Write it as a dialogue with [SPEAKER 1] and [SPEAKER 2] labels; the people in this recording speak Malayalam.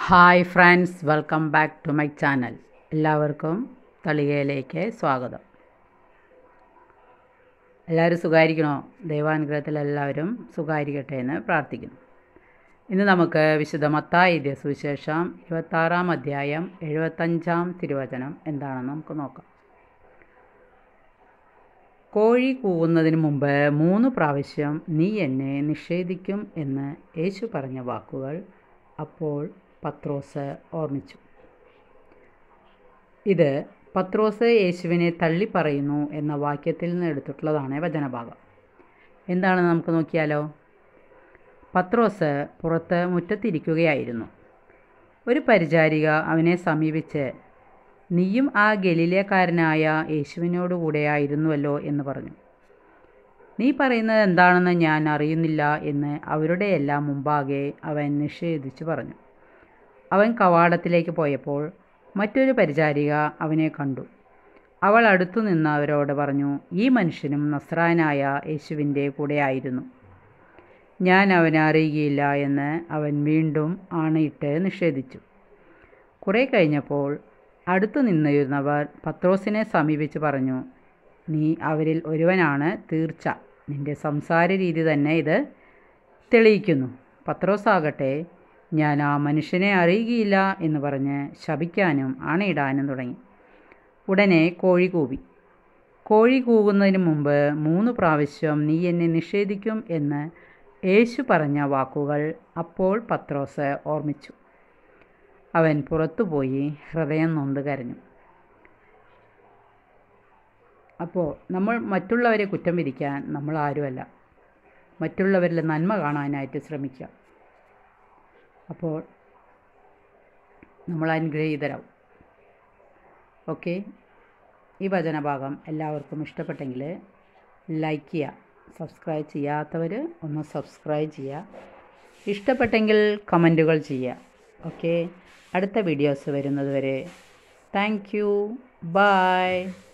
[SPEAKER 1] hi friends welcome back to my channel എല്ലാവർക്കും തളികയിലേക്ക് സ്വാഗതം എല്ലാവരും സുഖമായിരിക്കണോ ദൈവാനുഗ്രഹത്തിൽ എല്ലാവരും സുഖമായിരിക്കട്ടെ എന്ന് പ്രാർത്ഥിക്കുന്നു ഇന്ന് നമുക്ക് വിശുദ്ധ മത്തായി എഴുതിയ സുവിശേഷം ഇരുപത്താറാം അധ്യായം എഴുപത്തഞ്ചാം തിരുവചനം എന്താണെന്ന് നമുക്ക് നോക്കാം കോഴി കൂവുന്നതിന് മുമ്പ് മൂന്ന് പ്രാവശ്യം നീ എന്നെ നിഷേധിക്കും എന്ന് യേശു പറഞ്ഞ വാക്കുകൾ അപ്പോൾ പത്രോസ് ഓർമ്മിച്ചു ഇത് പത്രോസ് യേശുവിനെ തള്ളിപ്പറയുന്നു എന്ന വാക്യത്തിൽ നിന്ന് എടുത്തിട്ടുള്ളതാണ് വചനഭാഗം എന്താണെന്ന് നമുക്ക് നോക്കിയാലോ പത്രോസ് പുറത്ത് മുറ്റത്തിരിക്കുകയായിരുന്നു ഒരു പരിചാരിക അവനെ സമീപിച്ച് നീയും ആ ഗലീലക്കാരനായ യേശുവിനോടുകൂടെയായിരുന്നുവല്ലോ എന്ന് പറഞ്ഞു നീ പറയുന്നത് എന്താണെന്ന് ഞാൻ അറിയുന്നില്ല എന്ന് അവരുടെ എല്ലാം മുമ്പാകെ അവൻ നിഷേധിച്ചു പറഞ്ഞു അവൻ കവാടത്തിലേക്ക് പോയപ്പോൾ മറ്റൊരു പരിചാരിക അവനെ കണ്ടു അവൾ അടുത്തു നിന്ന് അവരോട് പറഞ്ഞു ഈ മനുഷ്യനും നസ്രാനായ യേശുവിൻ്റെ കൂടെയായിരുന്നു ഞാൻ അവനെ അറിയുകയില്ല എന്ന് അവൻ വീണ്ടും ആണയിട്ട് നിഷേധിച്ചു കുറേ കഴിഞ്ഞപ്പോൾ അടുത്തു നിന്നിരുന്നവർ പത്രോസിനെ സമീപിച്ച് പറഞ്ഞു നീ അവരിൽ ഒരുവനാണ് തീർച്ച നിന്റെ സംസാര രീതി തന്നെ ഇത് തെളിയിക്കുന്നു പത്രോസാകട്ടെ ഞാൻ ആ മനുഷ്യനെ അറിയുകയില്ല എന്ന് പറഞ്ഞ് ശപിക്കാനും ആണയിടാനും തുടങ്ങി ഉടനെ കോഴി കൂവി കോഴി കൂകുന്നതിന് മുമ്പ് മൂന്ന് പ്രാവശ്യം നീ എന്നെ നിഷേധിക്കും എന്ന് യേശു പറഞ്ഞ വാക്കുകൾ അപ്പോൾ പത്രോസ് ഓർമ്മിച്ചു അവൻ പുറത്തുപോയി ഹൃദയം നൊന്ത് കരഞ്ഞു അപ്പോൾ നമ്മൾ മറ്റുള്ളവരെ കുറ്റം വിധിക്കാൻ നമ്മൾ ആരുമല്ല മറ്റുള്ളവരിൽ നന്മ കാണാനായിട്ട് ശ്രമിക്കുക അപ്പോൾ നമ്മൾ അനുഗ്രഹീതരാവും ഓക്കെ ഈ വചനഭാഗം എല്ലാവർക്കും ഇഷ്ടപ്പെട്ടെങ്കിൽ ലൈക്ക് ചെയ്യുക സബ്സ്ക്രൈബ് ചെയ്യാത്തവർ ഒന്ന് സബ്സ്ക്രൈബ് ചെയ്യുക ഇഷ്ടപ്പെട്ടെങ്കിൽ കമൻറ്റുകൾ ചെയ്യുക ഓക്കെ അടുത്ത വീഡിയോസ് വരുന്നത് വരെ താങ്ക് യു ബൈ